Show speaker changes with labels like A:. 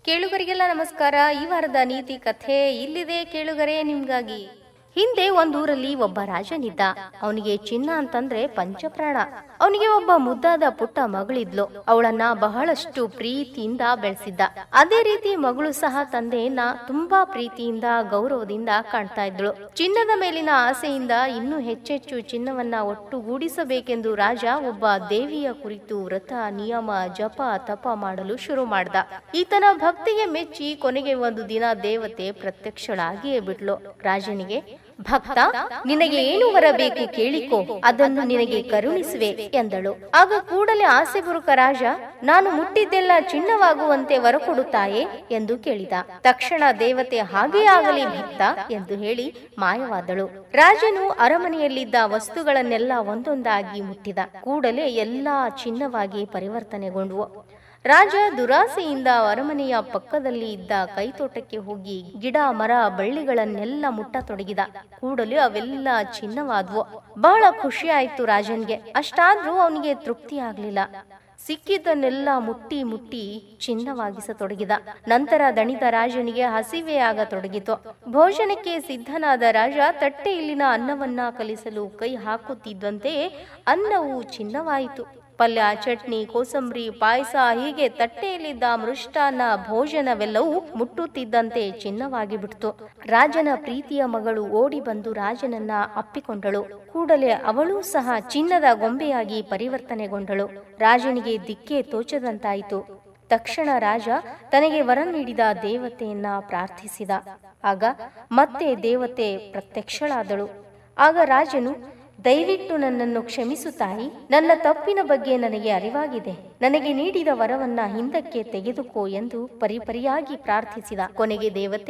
A: ಕೇಳುಗರಿಗೆಲ್ಲ ನಮಸ್ಕಾರ ಈ ವಾರದ ನೀತಿ ಕಥೆ ಇಲ್ಲಿದೆ ಕೇಳುಗರೆ ನಿಮ್ಗಾಗಿ ಹಿಂದೆ ಒಂದೂರಲ್ಲಿ ಒಬ್ಬ ರಾಜನಿದ್ದ ಅವನಿಗೆ ಚಿನ್ನ ಅಂತಂದ್ರೆ ಪಂಚಪ್ರಾಣ ಅವನಿಗೆ ಒಬ್ಬ ಮುದ್ದಾದ ಪುಟ್ಟ ಮಗಳಿದ್ಲು ಅವಳನ್ನ ಬಹಳಷ್ಟು ಪ್ರೀತಿಯಿಂದ ಬೆಳೆಸಿದ್ದ ಅದೇ ರೀತಿ ಮಗಳು ಸಹ ತಂದೆಯನ್ನ ತುಂಬಾ ಪ್ರೀತಿಯಿಂದ ಗೌರವದಿಂದ ಕಾಣ್ತಾ ಇದ್ಳು ಚಿನ್ನದ ಮೇಲಿನ ಆಸೆಯಿಂದ ಇನ್ನೂ ಹೆಚ್ಚೆಚ್ಚು ಚಿನ್ನವನ್ನ ಒಟ್ಟುಗೂಡಿಸಬೇಕೆಂದು ರಾಜ ಒಬ್ಬ ದೇವಿಯ ಕುರಿತು ವ್ರತ ನಿಯಮ ಜಪ ತಪ ಮಾಡಲು ಶುರು ಮಾಡ್ದ ಈತನ ಭಕ್ತಿಗೆ ಮೆಚ್ಚಿ ಕೊನೆಗೆ ಒಂದು ದಿನ ದೇವತೆ ಪ್ರತ್ಯಕ್ಷಳಾಗಿಯೇ ಬಿಟ್ಲು ರಾಜನಿಗೆ ಭಕ್ತ ನಿನಗೆ ಏನು ಬರಬೇಕು ಕೇಳಿಕೋ ಅದನ್ನು ನಿನಗೆ ಕರುಣಿಸುವೆ ಎಂದಳು ಆಗ ಕೂಡಲೇ ಆಸೆ ಬುರುಕ ರಾಜ ನಾನು ಮುಟ್ಟಿದ್ದೆಲ್ಲ ಚಿನ್ನವಾಗುವಂತೆ ವರ ಕೊಡುತ್ತಾಯೇ ಎಂದು ಕೇಳಿದ ತಕ್ಷಣ ದೇವತೆ ಹಾಗೇ ಆಗಲಿ ಭಕ್ತ ಎಂದು ಹೇಳಿ ಮಾಯವಾದಳು ರಾಜನು ಅರಮನೆಯಲ್ಲಿದ್ದ ವಸ್ತುಗಳನ್ನೆಲ್ಲ ಒಂದೊಂದಾಗಿ ಮುಟ್ಟಿದ ಕೂಡಲೇ ಎಲ್ಲಾ ಚಿನ್ನವಾಗಿ ಪರಿವರ್ತನೆಗೊಂಡವು ರಾಜ ದುರಾಸೆಯಿಂದ ಅರಮನೆಯ ಪಕ್ಕದಲ್ಲಿ ಇದ್ದ ಕೈತೋಟಕ್ಕೆ ಹೋಗಿ ಗಿಡ ಮರ ಬಳ್ಳಿಗಳನ್ನೆಲ್ಲ ಮುಟ್ಟತೊಡಗಿದ ಕೂಡಲೇ ಅವೆಲ್ಲ ಚಿನ್ನವಾದ್ವು ಬಹಳ ಖುಷಿ ಆಯ್ತು ರಾಜನ್ಗೆ ಅಷ್ಟಾದ್ರೂ ಅವನಿಗೆ ತೃಪ್ತಿ ಆಗ್ಲಿಲ್ಲ ಸಿಕ್ಕಿದ್ದನ್ನೆಲ್ಲ ಮುಟ್ಟಿ ಮುಟ್ಟಿ ಚಿನ್ನವಾಗಿಸತೊಡಗಿದ ನಂತರ ದಣಿದ ರಾಜನಿಗೆ ಹಸಿವೆ ಆಗತೊಡಗಿತು ಭೋಜನಕ್ಕೆ ಸಿದ್ಧನಾದ ರಾಜ ತಟ್ಟೆಯಲ್ಲಿನ ಅನ್ನವನ್ನ ಕಲಿಸಲು ಕೈ ಹಾಕುತ್ತಿದ್ದಂತೆ ಅನ್ನವು ಚಿನ್ನವಾಯಿತು ಪಲ್ಯ ಚಟ್ನಿ ಕೋಸಂಬರಿ ಪಾಯಸ ಹೀಗೆ ತಟ್ಟೆಯಲ್ಲಿದ್ದ ಮೃಷ್ಟಾನ್ನ ಭೋಜನವೆಲ್ಲವೂ ಮುಟ್ಟುತ್ತಿದ್ದಂತೆ ಚಿನ್ನವಾಗಿ ಬಿಡ್ತು ರಾಜನ ಪ್ರೀತಿಯ ಮಗಳು ಓಡಿ ಬಂದು ರಾಜನನ್ನ ಅಪ್ಪಿಕೊಂಡಳು ಕೂಡಲೇ ಅವಳೂ ಸಹ ಚಿನ್ನದ ಗೊಂಬೆಯಾಗಿ ಪರಿವರ್ತನೆಗೊಂಡಳು ರಾಜನಿಗೆ ದಿಕ್ಕೇ ತೋಚದಂತಾಯಿತು ತಕ್ಷಣ ರಾಜ ತನಗೆ ವರ ನೀಡಿದ ದೇವತೆಯನ್ನ ಪ್ರಾರ್ಥಿಸಿದ ಆಗ ಮತ್ತೆ ದೇವತೆ ಪ್ರತ್ಯಕ್ಷಳಾದಳು ಆಗ ರಾಜನು ದಯವಿಟ್ಟು ನನ್ನನ್ನು ಕ್ಷಮಿಸು ತಾಯಿ ನನ್ನ ತಪ್ಪಿನ ಬಗ್ಗೆ ನನಗೆ ಅರಿವಾಗಿದೆ ನನಗೆ ನೀಡಿದ ವರವನ್ನ ಹಿಂದಕ್ಕೆ ತೆಗೆದುಕೋ ಎಂದು ಪರಿಪರಿಯಾಗಿ ಪ್ರಾರ್ಥಿಸಿದ ಕೊನೆಗೆ ದೇವತೆ